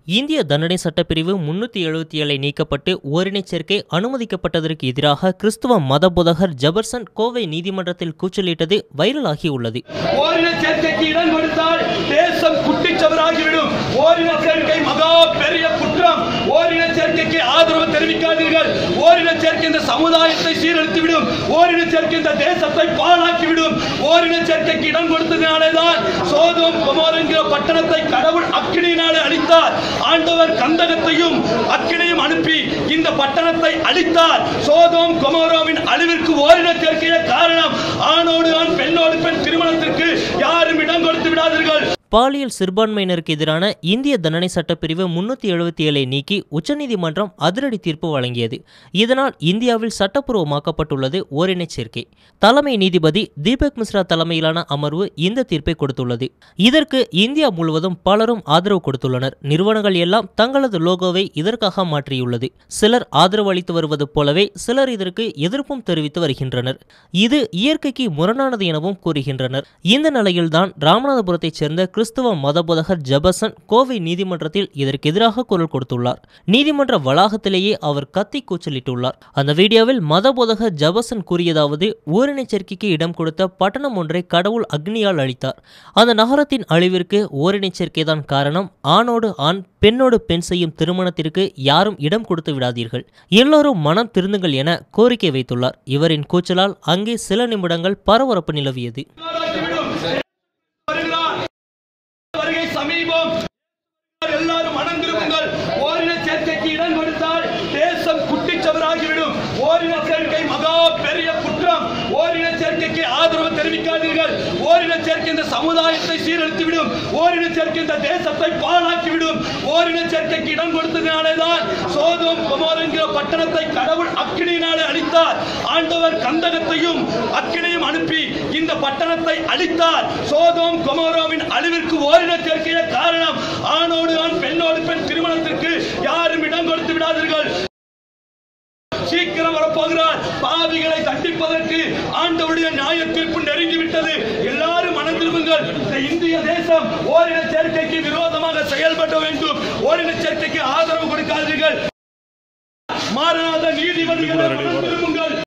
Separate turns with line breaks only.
இந்திய தண்டனை சட்டப்பிரிவு முன்னூற்றி எழுபத்தி ஏழை நீக்கப்பட்டு ஓரினச் சேர்க்கை அனுமதிக்கப்பட்டதற்கு எதிராக கிறிஸ்துவ மத போதகர் ஜபர்சன் கோவை நீதிமன்றத்தில் கூச்சலிட்டது வைரலாகியுள்ளது
ஓரின சேர்க்கைக்கு இடம் கொடுத்தால் தேசம் குட்டிச்சவராகிவிடும் ஓரின சேர்க்கை மகா பெரிய குற்றம் ஓரின சேர்க்கைக்கு ஆதரவு தெரிவிக்காதீர்கள் ஓரின சேர்க்கை இந்த சமுதாயத்தை சீரழித்துவிடும் ஓரின சேர்க்கை இந்த தேசத்தை பாழாக்கிவிடும் ஓரின சேர்க்கைக்கு இடம் கொடுத்ததினாலே தான் சோதோம் குமார் என்கிற பட்டணத்தை கடவுள் அக்கினியினாலே அழித்தார் ஆண்டவர் கந்தகத்தையும் அக்கினையும் அனுப்பி இந்த பட்டணத்தை அழித்தார் சோதோம் கொமோரோவின் அழிவிற்கு ஓரின சேர்க்கையே காரணம் ஆணோடு ஆண் பெண்ணோடு பெண் திருமணத்திற்கு யாரும் இடம் கொடுத்து விடாதீர்கள்
பாலியல் சிறுபான்மையினருக்கு எதிரான இந்திய தண்டனை சட்டப்பிரிவு முன்னூற்றி எழுபத்தி ஏழை நீக்கி உச்சநீதிமன்றம் அதிரடி தீர்ப்பு வழங்கியது இதனால் இந்தியாவில் சட்டப்பூர்வமாக்கப்பட்டுள்ளது ஓரினச் சேர்க்கை தலைமை நீதிபதி தீபக் மிஸ்ரா தலைமையிலான அமர்வு இந்த தீர்ப்பை கொடுத்துள்ளது இதற்கு இந்தியா முழுவதும் பலரும் ஆதரவு கொடுத்துள்ளனர் நிறுவனங்கள் எல்லாம் தங்களது லோகோவை இதற்காக மாற்றியுள்ளது சிலர் ஆதரவு அளித்து வருவது போலவே சிலர் இதற்கு எதிர்ப்பும் தெரிவித்து வருகின்றனர் இது இயற்கைக்கு முரணானது எனவும் கூறுகின்றனர் இந்த நிலையில்தான் ராமநாதபுரத்தைச் சேர்ந்த கிறிஸ்துவ மதபோதகர் ஜபசன் கோவை நீதிமன்றத்தில் இதற்கு எதிராக குரல் கொடுத்துள்ளார் நீதிமன்ற வளாகத்திலேயே அவர் கத்தி கூச்சலிட்டுள்ளார் அந்த வீடியோவில் மதபோதகர் ஜபசன் கூறியதாவது ஓரினச் சேர்க்கைக்கு இடம் கொடுத்த பட்டணம் ஒன்றை கடவுள் அக்னியால் அழித்தார் அந்த நகரத்தின் அழிவிற்கு ஓரினச் சேர்க்கைதான் காரணம் ஆணோடு ஆண் பெண்ணோடு பெண் செய்யும் திருமணத்திற்கு யாரும் இடம் கொடுத்து விடாதீர்கள் எல்லோரும் மனம் திருந்துங்கள் என கோரிக்கை வைத்துள்ளார் இவரின் கூச்சலால் அங்கே சில நிமிடங்கள் பரபரப்பு நிலவியது
ஆக்கிவிடும். வருகிறார். வருகை சமீபம் எல்லாரும் மனம் திரும்புங்கள் ஓரின சேர்க்கைக்கு இடம் கொடுத்தால் தேசம் குட்டிச்சவராகிவிடும் ஓரின சேர்க்கை மகா பெரிய குற்றம் ஓரின சேர்க்கைக்கு ஆதரவு தெரிவிக்காதீர்கள் ஓரின சேர்க்கை இந்த சமுதாயத்தை சீரழித்துவிடும் ஓரின சேர்க்கை இந்த தேசத்தை பாழாக்கிவிடும் ஓரின சேர்க்கைக்கு இடம் கொடுத்ததினாலே தான் சோதோம் குமார் என்கிற பட்டணத்தை கடவுள் அக்கினியினாலே அழித்தார் ஆண்டவர் கந்தகத்தையும் அக்கினையும் அனுப்பி இந்த பட்டணத்தை அழித்தார் சோதோம் கொமோரோவின் அழிவிற்கு ஓரின சேர்க்கையே காரணம் ஆணோடு ஆண் பெண்ணோடு பெண் திருமணத்திற்கு யாரும் இடம் கொடுத்து விடாதீர்கள் சீக்கிரம் வரப்போகிறார் பாவிகளை தண்டிப்பதற்கு ஆண்டவருடைய நியாய தீர்ப்பு நெருங்கிவிட்டது எல்லாரும் மனம் திரும்புங்கள் இந்த இந்திய தேசம் ஓரின சேர்க்கைக்கு விரோதமாக செயல்பட வேண்டும் ஓரின சேர்க்கைக்கு ஆதரவு கொடுக்காதீர்கள் மாறாத நீதிபதிகளை மனம் திரும்புங்கள்